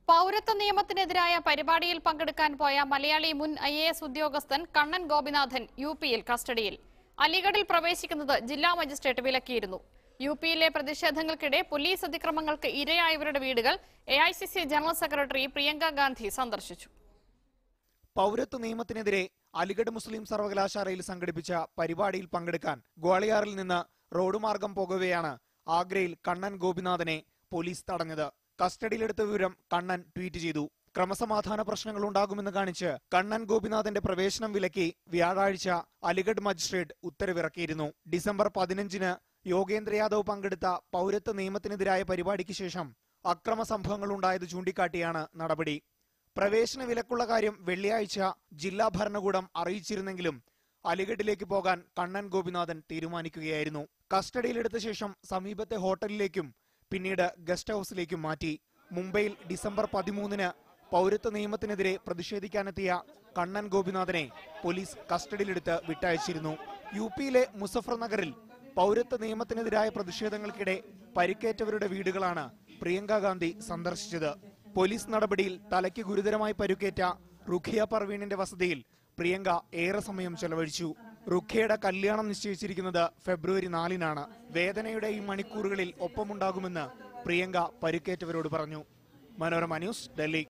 പൗരത്വ നിയമത്തിനെതിരായ പരിപാടിയിൽ പങ്കെടുക്കാൻ പോയ മലയാളി മുൻ ഐ എ എസ് ഉദ്യോഗസ്ഥൻ കണ്ണൻ ഗോപിനാഥൻ യു പിയിൽ കസ്റ്റഡിയിൽ അലിഗഡിൽ പ്രവേശിക്കുന്നത് ജില്ലാ മജിസ്ട്രേറ്റ് വിലക്കിയിരുന്നു യു പിയിലെ പ്രതിഷേധങ്ങൾക്കിടെ പോലീസ് അതിക്രമങ്ങൾക്ക് ഇരയായവരുടെ വീടുകൾ A I C C general secretary Priyanka Gandhi സന്ദർശിച്ചു പൗരത്വ നിയമത്തിനെതിരെ അലിഗഡ് മുസ്ലിം സർവകലാശാലയിൽ സംഘടിപ്പിച്ച പരിപാടിയിൽ പങ്കെടുക്കാൻ ഗ്വാളിയാറിൽ നിന്ന് റോഡ് മാർഗം പോകവെയാണ് ആഗ്രയിൽ കണ്ണൻ ഗോപിനാഥനെ പോലീസ് തടഞ്ഞത് കസ്റ്റഡിയിലെടുത്ത വിവരം കണ്ണൻ ട്വീറ്റ് ചെയ്തു ക്രമസമാധാന പ്രശ്നങ്ങൾ ഉണ്ടാകുമെന്ന് കാണിച്ച് കണ്ണൻ ഗോപിനാഥന്റെ പ്രവേശനം വിലക്കി വ്യാഴാഴ്ച അലിഗഡ് മജിസ്ട്രേറ്റ് ഉത്തരവിറക്കിയിരുന്നു ഡിസംബർ പതിനഞ്ചിന് യോഗേന്ദ്ര യാദവ് പങ്കെടുത്ത പൗരത്വ നിയമത്തിനെതിരായ പരിപാടിക്ക് ശേഷം അക്രമ സംഭവങ്ങൾ ഉണ്ടായത് ചൂണ്ടിക്കാട്ടിയാണ് നടപടി പ്രവേശന വിലക്കുള്ള കാര്യം വെള്ളിയാഴ്ച ജില്ലാ ഭരണകൂടം അറിയിച്ചിരുന്നെങ്കിലും അലിഗഡിലേക്ക് പോകാൻ കണ്ണൻ ഗോപിനാഥൻ തീരുമാനിക്കുകയായിരുന്നു കസ്റ്റഡിയിലെടുത്ത ശേഷം സമീപത്തെ ഹോട്ടലിലേക്കും പിന്നീട് ഗസ്റ്റ് ഹൌസിലേക്കും മാറ്റി മുംബൈയിൽ ഡിസംബർ പതിമൂന്നിന് പൗരത്വ നിയമത്തിനെതിരെ പ്രതിഷേധിക്കാനെത്തിയ കണ്ണൻ ഗോപിനാഥനെ പോലീസ് കസ്റ്റഡിയിലെടുത്ത് വിട്ടയച്ചിരുന്നു യു പിയിലെ മുസഫർ നഗറിൽ പൗരത്വ നിയമത്തിനെതിരായ പ്രതിഷേധങ്ങൾക്കിടെ പരിക്കേറ്റവരുടെ വീടുകളാണ് പ്രിയങ്ക ഗാന്ധി സന്ദർശിച്ചത് പോലീസ് നടപടിയിൽ തലയ്ക്ക് ഗുരുതരമായി പരുക്കേറ്റ റുഖിയ പർവീണിന്റെ വസതിയിൽ പ്രിയങ്ക ഏറെ സമയം ചെലവഴിച്ചു റുഖിയയുടെ കല്യാണം നിശ്ചയിച്ചിരിക്കുന്നത് ഫെബ്രുവരി നാലിനാണ് വേദനയുടെ ഈ മണിക്കൂറുകളിൽ ഒപ്പമുണ്ടാകുമെന്ന് പ്രിയങ്ക പരുക്കേറ്റവരോട് പറഞ്ഞു മനോരമ ന്യൂസ് ഡൽഹി